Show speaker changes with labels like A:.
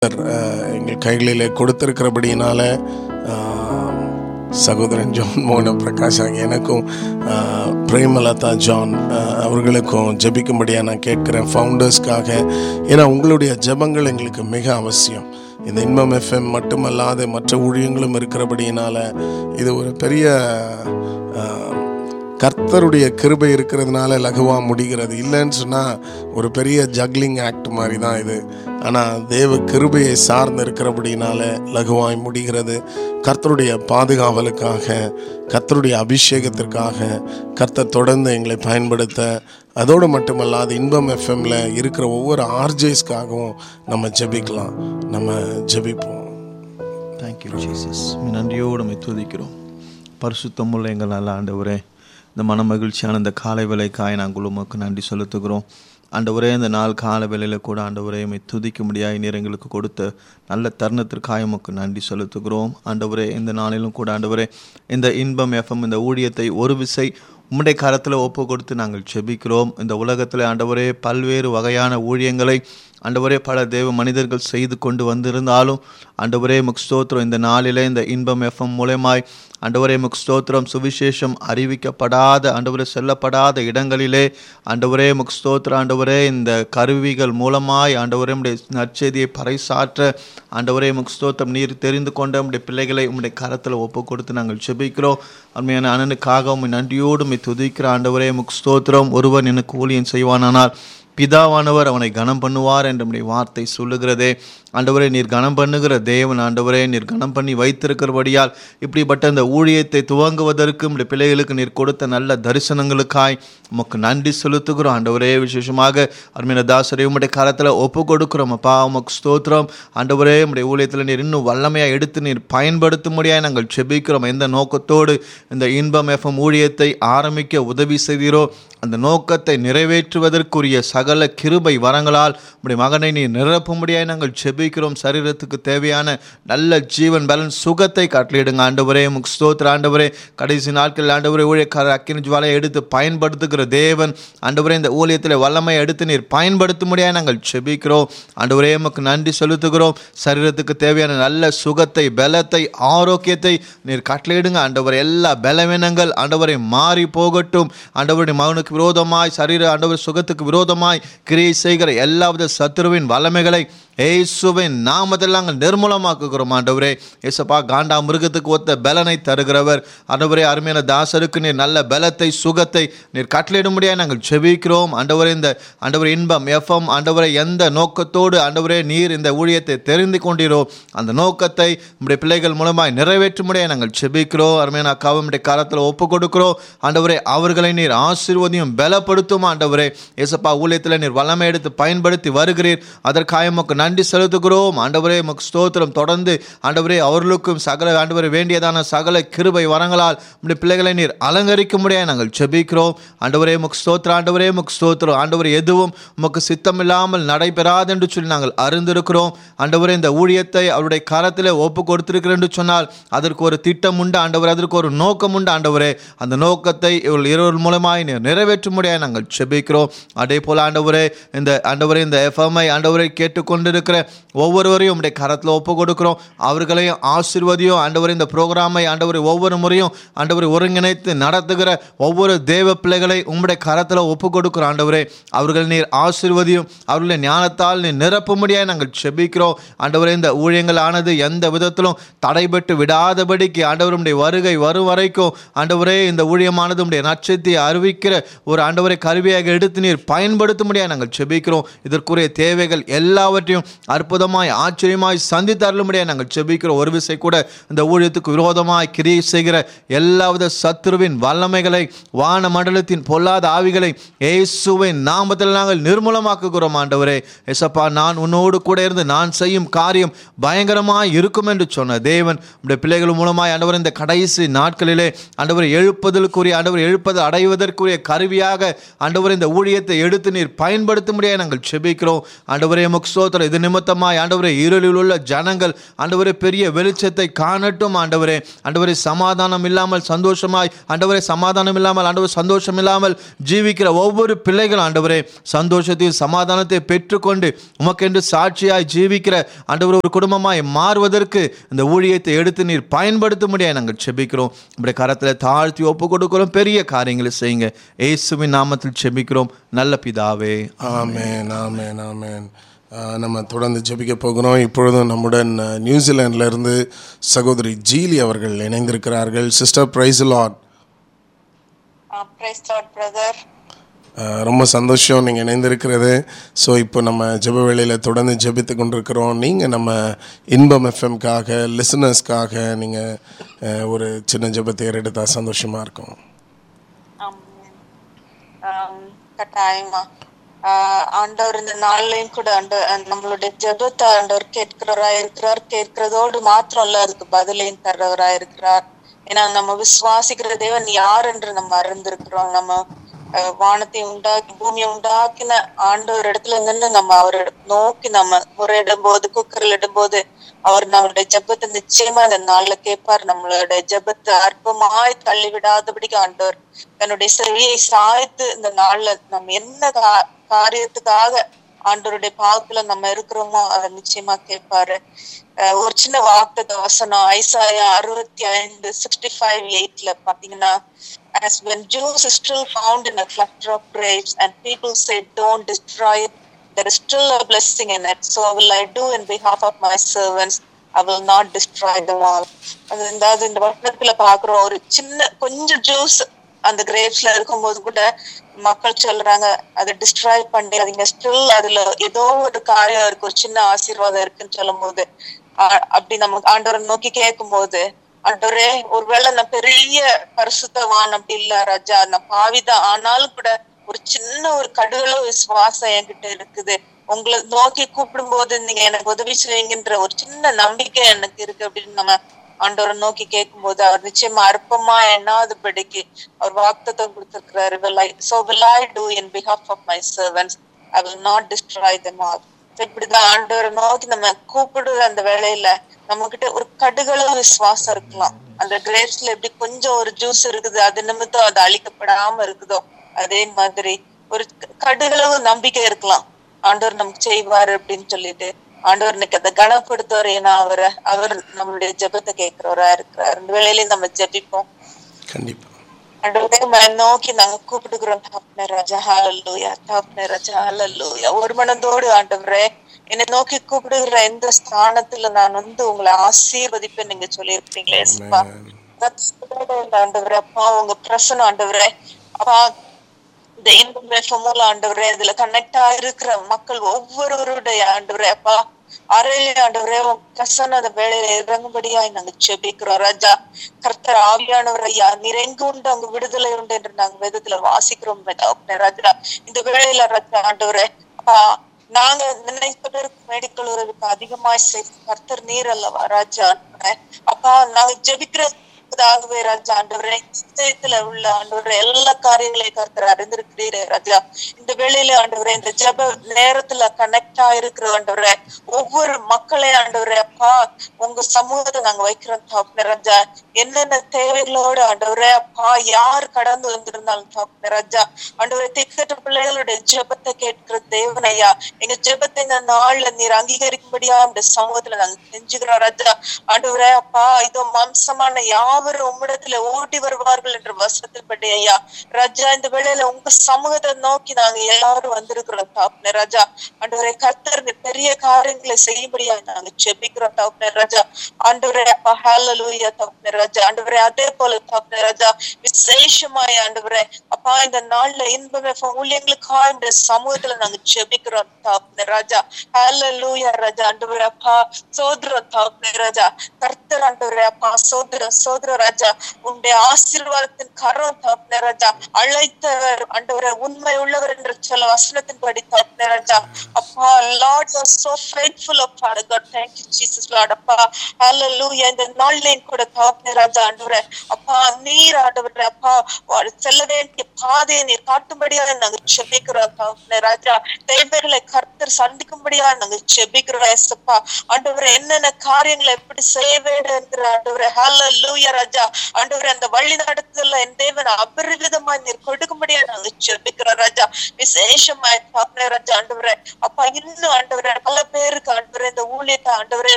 A: அஹ், எங்கள் கைகளிலே கொடுத்திருக்கிறபடியினால அஹ், சகோதரன் ஜான் மோகன பிரகாஷ் ஆகிய எனக்கும் அஹ், பிரேமலதா ஜான் அஹ், அவர்களுக்கும் ஜெபிக்கும்படியாக நான் கேட்குறேன் ஃபவுண்டர்ஸ்க்காக ஏன்னா உங்களுடைய ஜெபங்கள் எங்களுக்கு மிக அவசியம் இந்த இன்பம் எஃப்எம் மட்டுமல்லாத மற்ற ஊழியங்களும் இருக்கிறபடியினால இது ஒரு பெரிய அஹ், கர்த்தருடைய கிருபை இருக்கிறதுனால லகுவா முடிகிறது இல்லைன்னு சொன்னால் ஒரு பெரிய ஜக்லிங் ஆக்ட் மாதிரி தான் இது ஆனால் தேவ கிருபையை சார்ந்து இருக்கிறபடினால லகுவாய் முடிகிறது கர்த்தருடைய பாதுகாவலுக்காக கர்த்தருடைய அபிஷேகத்திற்காக கர்த்தர் தொடர்ந்து எங்களை பயன்படுத்த அதோடு மட்டுமல்லாது இன்பம் எஃப்எம்ல இருக்கிற ஒவ்வொரு ஆர்ஜேஸ்க்காகவும் நம்ம ஜெபிக்கலாம் நம்ம ஜெபிப்போம்
B: தேங்க்யூ ஜீசஸ் நன்றியோடு உம்மை துதிக்கிறோம் பரிசுத்தமுள்ள எங்கள் நல்ல ஆண்டவரே இந்த மன மகிழ்ச்சியான இந்த காலை வேலைக்காய் நாங்கள் உமக்கு நன்றி செலுத்துகிறோம் ஆண்டவரே இந்த நாள் கால வேளையில் கூட ஆண்டவரே உம்மை துதிக்க முடியாய் நீர் எங்களுக்கு கொடுத்த நல்ல தருணத்திற்காக உமக்கு நன்றி செலுத்துகிறோம் ஆண்டவரே இந்த நாளிலும் கூட ஆண்டவரே இந்த இன்பம் எஃப்எம் இந்த ஊழியத்தை ஒரு விசை உம்முடைய கரத்தில் ஒப்பு கொடுத்து நாங்கள் செபிக்கிறோம் இந்த உலகத்தில் ஆண்டவரே பல்வேறு வகையான ஊழியங்களை ஆண்டவரே பல தேவ மனிதர்கள் செய்து கொண்டு வந்திருந்தாலும் ஆண்டவரே முக் ஸ்தோத்திரம் இந்த நாளிலே இந்த இன்பம் எஃப்எம் மூலமாய் ஆண்டவரே முக் ஸ்தோத்திரம் சுவிசேஷம் அறிவிக்கப்படாத ஆண்டவரே செல்லப்படாத இடங்களிலே ஆண்டவரே முக் ஸ்தோத்திரம் ஆண்டவரே இந்த கருவிகள் மூலமாய் ஆண்டவரே உடைய நற்செய்தியை பறைசாற்ற ஆண்டவரே முக் ஸ்தோத்திரம் நீர் தெரிந்து கொண்ட உடைய பிள்ளைகளை உம்முடைய கரத்தில் ஒப்பு கொடுத்து நாங்கள் செபிக்கிறோம் அருமையான அண்ணனுக்காக உம்மை நன்றியோடு உம்மை துதிக்கிற ஆண்டவரே முக் ஸ்தோத்திரம் ஒருவன் எனக்கு ஊழியம் செய்வானானால் பிதாவானவர் அவனை கனம் பண்ணுவார் என்ற நம்முடைய வார்த்தை சொல்லுகிறதே ஆண்டவரே நீர் கனம் பண்ணுகிற தேவன் ஆண்டவரே நீர் கனம் பண்ணி வைத்திருக்கிறபடியால் இப்படிப்பட்ட இந்த ஊழியத்தை துவங்குவதற்கு நம்முடைய பிள்ளைகளுக்கு நீர் கொடுத்த நல்ல தரிசனங்களுக்காய் உமக்கு நன்றி செலுத்துகிறோம் ஆண்டவரே விசேஷமாக அருமையான தாசரே உம்முடைய கரத்தில் ஒப்பு கொடுக்கிறோம் அப்பா உமக்கு ஸ்தோத்திரம் ஆண்டவரே உம்முடைய ஊழியத்தில் நீர் இன்னும் வல்லமையாக எடுத்து நீர் பயன்படுத்தும்படியாக நாங்கள் செபிக்கிறோம் எந்த நோக்கத்தோடு இந்த இன்பம் எஃப்எம் ஊழியத்தை ஆரம்பிக்க உதவி செய்தீரோ அந்த நோக்கத்தை நிறைவேற்றுவதற்குரிய சகல கிருபை வரங்களால் உடைய மகனை நீ நிரப்பும்படியாய் நாங்கள் செபிக்கிறோம் சரீரத்துக்கு தேவையான நல்ல ஜீவன் பலன் சுகத்தை கட்டளையிடுங்க ஆண்டவரே முக் ஸ்தோத்திர ஆண்டவரே கடைசி நாட்களில் ஆண்டவரே ஊழியக்கார அக்கினி ஜுவாலையை எடுத்து பயன்படுத்துகிற தேவன் ஆண்டவரே இந்த ஊழியத்தில் வல்லமை எடுத்து நீர் பயன்படுத்தும்படியாய் நாங்கள் செபிக்கிறோம் ஆண்டவரே உமக்கு நன்றி செலுத்துகிறோம் சரீரத்துக்கு தேவையான நல்ல சுகத்தை பலத்தை ஆரோக்கியத்தை நீர் கட்டளையிடுங்க ஆண்டவர் எல்லா பலவீனங்கள் ஆண்டவரை மாறி போகட்டும் ஆண்டவருடைய மகனுக்கு விரோதமாய் சரீர ஆண்டவர் சுகத்துக்கு விரோதமாய் கிரியை செய்கிற எல்லாவித சத்துருவின் வல்லமைகளை ஏசுவின் நாமத்தில் நாங்கள் நிர்மூலமாக்குகிறோம் ஆண்டவரே ஏசப்பா காண்டா மிருகத்துக்கு ஒத்த பலனை தருகிறவர் ஆண்டவரே அருமையான தாசருக்கு நீர் நல்ல பலத்தை சுகத்தை நீர் கட்டளையிடும்படியாக நாங்கள் செபிக்கிறோம் ஆண்டவரே இந்த ஆண்டவர் இன்பம் எஃப்எம் ஆண்டவரை எந்த நோக்கத்தோடு ஆண்டவரே நீர் இந்த ஊழியத்தை தெரிந்து கொண்டீரோ அந்த நோக்கத்தை நம்முடைய பிள்ளைகள் மூலமாய் நிறைவேற்றும்படியாக நாங்கள் செபிக்கிறோம் அருமையான அக்காவும் நம்முடைய காலத்தில் ஒப்பு கொடுக்கிறோம் ஆண்டவரே அவர்களை நீர் ஆசீர்வதியும் பலப்படுத்தும் ஆண்டவரே ஏசப்பா ஊழியத்தில் நீர் வல்லமை எடுத்து பயன்படுத்தி வருகிறீர் அதற்காக உமக்கு நன்றி செலுத்துகிறோம் ஆண்டவரே உமக்கு ஸ்தோத்திரம் தொடர்ந்து ஆண்டவரே அவர்களுக்கும் சகல ஆண்டவரே வேண்டியதான சகல கிருபை வரங்களால் உடைய பிள்ளைகளை நீர் அலங்கரிக்க முடியாது நாங்கள் செபிக்கிறோம் ஆண்டவரே உமக்கு ஸ்தோத்திரம் ஆண்டவரே உமக்கு ஸ்தோத்திரம் ஆண்டவரே எதுவும் உமக்கு சித்தம் இல்லாமல் நடைபெறாது என்று சொல்லி நாங்கள் அறிந்திருக்கிறோம் ஆண்டவரே இந்த ஊழியத்தை அவருடைய கரத்தில் ஒப்பு கொடுத்திருக்கிறேன் என்று சொன்னால் அதற்கு ஒரு திட்டம் உண்டு ஆண்டவர் அதற்கு ஒரு நோக்கம் உண்டு ஆண்டவரே அந்த நோக்கத்தை இவள் இருவர் மூலமாய் நீர் நிறைவேற்ற முடியாது நாங்கள் செபிக்கிறோம் அதே போல் ஆண்டவரே இந்த ஆண்டவரே இந்த எஃப்எம்ஐ ஆண்டவரை கேட்டுக்கொண்டிருக்கிற ஒவ்வொருவரையும் உடைய கரத்தில் ஒப்பு கொடுக்கிறோம் அவர்களையும் ஆசீர்வதியும் ஆண்டவரே இந்த ப்ரோக்ராமை ஆண்டவரை ஒவ்வொரு முறையும் ஆண்டவரை ஒருங்கிணைத்து நடத்துகிற ஒவ்வொரு தேவ பிள்ளைகளை உம்முடைய கரத்தில் ஒப்பு கொடுக்கிற ஆண்டவரே அவர்கள் நீர் ஆசீர்வதியும் அவர்களை ஞானத்தால் நீர் நிரப்பும்படியாக நாங்கள் செபிக்கிறோம் ஆண்டவரே இந்த ஊழியங்கள் ஆனது எந்த விதத்திலும் தடைபட்டு விடாதபடிக்கு ஆண்டவருடைய வருகை வரும் வரைக்கும் ஆண்டவரே இந்த ஊழியமானது உடைய நட்சத்தை அறிவிக்கிற ஒரு ஆண்டவரை கருவியாக எடுத்து நீர் பயன்படுத்தும்படியாக நாங்கள் செபிக்கிறோம் இதற்குரிய தேவைகள் எல்லாவற்றையும் அற்புதமாய் ஆச்சரியமாய் சந்தித்து அருளும்படியாக நாங்கள் செபிக்கிறோம் ஒரு விசை கூட இந்த ஊழியத்துக்கு விரோதமாய் கிரியை செய்கிற எல்லாவித சத்துருவின் வல்லமைகளை வான மண்டலத்தின் பொல்லாத ஆவிகளை இயேசுவின் நாமத்தில் நாங்கள் நிர்மூலமாக்குகிறோம் ஆண்டவரே எசப்பா நான் உன்னோடு கூட இருந்து நான் செய்யும் காரியம் பயங்கரமாய் இருக்கும் என்று சொன்ன தேவன் உடைய பிள்ளைகள் மூலமாய் ஆண்டவர் இந்த கடைசி நாட்களிலே ஆண்டவர் எழுப்பதற்குரிய ஆண்டவர் எழுப்பது அடைவதற்குரிய கருவியாக ஆண்டவர் இந்த ஊழியத்தை எடுத்து நீர் பயன்படுத்த முடியாது நாங்கள் செபிக்கிறோம் ஆண்டவரே முக் ஸ்தோத்திரம் இது நிமித்தமாய் ஆண்டவரே இருளில் உள்ள ஜனங்கள் ஆண்டவரே பெரிய வெளிச்சத்தை காணட்டும் ஆண்டவரே ஆண்டவரே சமாதானம் இல்லாமல் சந்தோஷமாய் ஆண்டவரே சமாதானம் இல்லாமல் ஆண்டவர் சந்தோஷம் இல்லாமல் ஜீவிக்கிற ஒவ்வொரு பிள்ளைகள் ஆண்டவரே சந்தோஷத்தையும் சமாதானத்தை பெற்றுக்கொண்டு உமக்கென்று சாட்சியாய் ஜீவிக்கிற ஆண்டவர் ஒரு குடும்பமாய் மாறுவதற்கு இந்த ஊழியத்தை எடுத்து நீர் பயன்படுத்த முடியாது நாங்கள் செபிக்கிறோம் இப்படி கரத்தில் தாழ்த்தி ஒப்பு கொடுக்கிறோம் பெரிய காரியங்களை செய்யுங்க இயேசுவின் நாமத்தில் செபிக்கிறோம் நல்ல பிதாவே
A: ஆமேன் ஆமேன் ஆமேன் ஆஹ் நம்ம தொடர்ந்து ஜெபிக்க போகிறோம் இப்பொழுதும் நம்முடன் அஹ், நியூசிலாந்துல இருந்து சகோதரி ஜீலி அவர்கள் இணைந்திருக்கிறார்கள் sister praise Lord
C: Uh, praise Lord, brother.
A: ரொம்ப சந்தோஷம் நீங்கள் இணைந்திருக்கிறது ஸோ இப்போ நம்ம ஜெப வேளையில் தொடர்ந்து ஜெபித்து கொண்டிருக்கிறோம் நீங்கள் நம்ம இன்பம் எஃப்எம்காக லிசனர்ஸ்க்காக நீங்கள் ஒரு சின்ன ஜெபத்தை எடுத்தா சந்தோஷமாக இருக்கும்
C: Amen. Um, கட்டாயமா ஆஹ் ஆண்டவர் இந்த நாள்லயும் கூட ஆண்டு நம்மளுடைய ஜெபத்தை ஆண்டவர் கேட்கிறவரா இருக்கிறார் கேட்கிறதோடு மாத்திரம் இல்ல அதுக்கு பதிலையும் தர்றவரா இருக்கிறார் ஏன்னா நம்ம விசுவாசிக்கிற தேவன் யார் என்று நம்ம அறிந்திருக்கிறோம் நம்ம ஆஹ் வானத்தை உண்டாக்கி பூமியை உண்டாக்கின ஆண்டவர் இடத்துல நின்று நம்ம அவர் நோக்கி நம்ம முறையிடும் போது குக்கரில் இடும்போது அவர் நம்மளுடைய ஜெபத்தை நிச்சயமா இந்த நாள்ல கேட்பார் நம்மளுடைய ஜெபத்தை அற்பமாய் தள்ளி விடாதபடிக்கு ஆண்டவர் தன்னுடைய செவியை சாய்த்து இந்த நாள்ல நம்ம என்ன கா- காரியத்துக்காக ஆண்டவருடைய பாகத்துல நம்ம இருக்கிறோமோ அதை நிச்சயமா கேட்பாரு அஹ் ஒரு சின்ன வார்த்தை வசனம் ஐசாயா அறுபத்தி ஐந்து சிக்ஸ்டி ஃபைவ் எயிட்ல பாத்தீங்கன்னா as when Jews is still found in a cluster of graves and people say don't destroy it there is still a blessing in it. So will I do in behalf of my servants. I will not destroy them all. அது அதாவது இந்த வசனத்துல பாக்குறோம் ஒரு சின்ன கொஞ்சம் juice அந்த கிரேப்ஸ்ல இருக்கும்போது கூட மக்கள் சொல்றாங்க அதை டிஸ்ட்ராய் பண்ணிடாதீங்க ஸ்டில் அதுல ஏதோ ஒரு காரியம் இருக்கு ஒரு சின்ன ஆசீர்வாதம் இருக்குன்னு சொல்லும் போது அப்படி நம்ம ஆண்டவரை நோக்கி கேட்கும் போது ஆண்டவரே ஒருவேளை நான் பெரிய பரிசுத்தவான் அப்படி இல்ல ராஜா நான் பாவிதான் ஆனாலும் கூட ஒரு சின்ன ஒரு கடுகளோ விசுவாசம் என்கிட்ட இருக்குது உங்களை நோக்கி கூப்பிடும் போது நீங்க எனக்கு உதவி செய்வீங்கன்ற ஒரு சின்ன நம்பிக்கை எனக்கு இருக்கு அப்படின்னு நம்ம ஆண்டவரை நோக்கி கேட்கும் போது அவர் நிச்சயமா அற்பமா எண்ணாதபடிக்கு அவர் வாக்குத்தத்தம் கொடுத்திருக்கிறாரு will I so will I do in behalf of my servants I will not destroy them all So இப்படிதான் ஆண்டவரை நோக்கி நம்ம கூப்பிடுற அந்த வேலையில நம்ம கிட்ட ஒரு கடுகளவு விசுவாசம் இருக்கலாம் அந்த கிரேப்ஸ்ல எப்படி கொஞ்சம் ஒரு ஜூஸ் இருக்குது அது நிமித்தம் அது அழிக்கப்படாம இருக்குதோ அதே மாதிரி ஒரு கடுகளவு நம்பிக்கை இருக்கலாம் ஆண்டவர் நமக்கு செய்வாரு அப்படின்னு சொல்லிட்டு ஆண்டவர் இன்னைக்கு அதை கனப்படுத்துவார் ஏன்னா அவரை அவர் நம்மளுடைய ஜெபத்தை கேட்கிறவரா இருக்கிறார் இந்த வேலையிலயும் நம்ம ஜெபிப்போம்
A: கண்டிப்பாக
C: ஆண்டவரே உம்மை நோக்கி நாங்க கூப்பிடுகிறோம் தாப்னே ராஜா ஹalleluya தாப்னே ராஜா ஹalleluya ஒரு மனதோடு ஆண்டவரே என்னை நோக்கி கூப்பிடுகிற எந்த ஸ்தானத்துல நான் வந்து உங்களை ஆசீர்வதிப்பேன் நீங்க சொல்லியிருக்கீங்களே ஏசப்பா ஆண்டவரே அப்பா உங்க பிரசனம் ஆண்டவரே அப்பா இந்த இன்பம் வேஃபமுல ஆண்டவரே இதுல கனெக்ட் ஆயிருக்கிற மக்கள் ஒவ்வொருவருடைய ஆண்டவரே அப்பா அறையிலே ஆண்டவரே உன் பிரசன்ன அந்த வேலையில இறங்கும்படியாய் நாங்க செபிக்கிறோம் ராஜா கர்த்தர் ஆவியானவர் ஐயா நிறைங்கு உண்டு அங்கு விடுதலை உண்டு என்று நாங்க வேதத்துல வாசிக்கிறோம் தகப்பனே ராஜா இந்த வேளையில ராஜா ஆண்டவரே அப்பா நாங்க நினைப்பதற்கு மெடிக்கல் உறவுக்கு அதிகமாய் செய்த கர்த்தர் நீர் அல்லவா ராஜா ஆண்டவரே. அப்பா நாங்க ஜெபிக்கிற ஆகவே ராஜா ஆண்டவரே இதயத்துல உள்ள ஆண்டவரே எல்லா காரியங்களையும் கர்த்தர் அறிந்திருக்கிறீரே ராஜா இந்த வேளையில ஆண்டவரே இந்த ஜெப நேரத்துல கனெக்ட் ஆயிருக்கிற ஆண்டவரே ஒவ்வொரு மக்களையும் ஆண்டவரே அப்பா உங்க சமூகத்தை நாங்க வைக்கிறோம் தாப்னே ராஜா என்னென்ன தேவைகளோடு ஆண்டவரே அப்பா யார் கடந்து வந்திருந்தாலும் தாப்னே ராஜா ஆண்டவரே திக்கட்ட பிள்ளைகளுடைய ஜெபத்தை கேட்கிற தேவனையா எங்க ஜெபத்தை இந்த நாள்ல நீர் அங்கீகரிக்கும்படியா இந்த சமூகத்துல நாங்க செஞ்சுக்கிறோம் ராஜா ஆண்டவரே அப்பா இதோ மாம்சமான யாவரும் உம்மிடத்துல ஓடி வருவார்கள் என்ற வசனத்தின்படி ஐயா ராஜா இந்த வேளையில உங்க சமூகத்தை நோக்கி நாங்க எல்லாரும் வந்திருக்கிறோம் தாப்னே ராஜா ஆண்டவரே கர்த்தர் நீர் பெரிய காரியங்களை செய்யும்படியா நாங்க செபிக்கிறோம் தாப்னே ராஜா ஆண்டவரே அப்பா ஹalleluya தாப்னே ராஜா ஆண்டவரே அதே போல தாப்னே ராஜா விசேஷமாய் ஆண்டவரே அப்பா இந்த நாள்ல இன்பமே ஊழியங்களுக்காக இந்த சமூகத்துல நாங்க ஜெபிக்கிறோம் தாப்னே ராஜா ஹalleluya ராஜா ஆண்டவரே அப்பா சோதரம் தாப்னே ராஜா கர்த்தர் ஆண்டவரே அப்பா சோதரம் சோதர ராஜா உன்னுடைய ஆசீர்வாதத்தின் கரம் தாப்னே ராஜா அழைத்தவர் ஆண்டவரே உண்மை உள்ளவர் என்று சொல்ல வசனத்தின் படி தாப்னே ராஜா அப்பா Lord was so faithful of Father God thank you Jesus Jesus Lord அப்பா ஹalleluya இந்த நாள்லயும் கூட தகப்பனே ராஜா ஆண்டவரே அப்பா நீர் ஆண்டவரே அப்பா வா- செல்ல வேண்டிய பாதையை நீர் காட்டும்படியாக நாங்க செபிக்கிறோம் தகப்பனே ராஜா தேவைகளை கர்த்தர் சந்திக்கும்படியா நாங்க செபிக்கிறோம் ஏசப்பா ஆண்டவரே என்னென்ன காரியங்களை எப்படி செய்ய வேண்டும் என்கிற ஆண்டவரே ஹalleluya ராஜா ஆண்டவரே அந்த வழி நடத்துதல என் தேவன் அபரிவிதமா நீர் கொடுக்கும்படியா நாங்க செபிக்கிறோம் ராஜா விசேஷமா தகப்பனே ராஜா ஆண்டவரே அப்பா இன்னும் ஆண்டவரே பல பேருக்கு ஆண்டவரே இந்த ஊழியத்தை ஆண்டவரே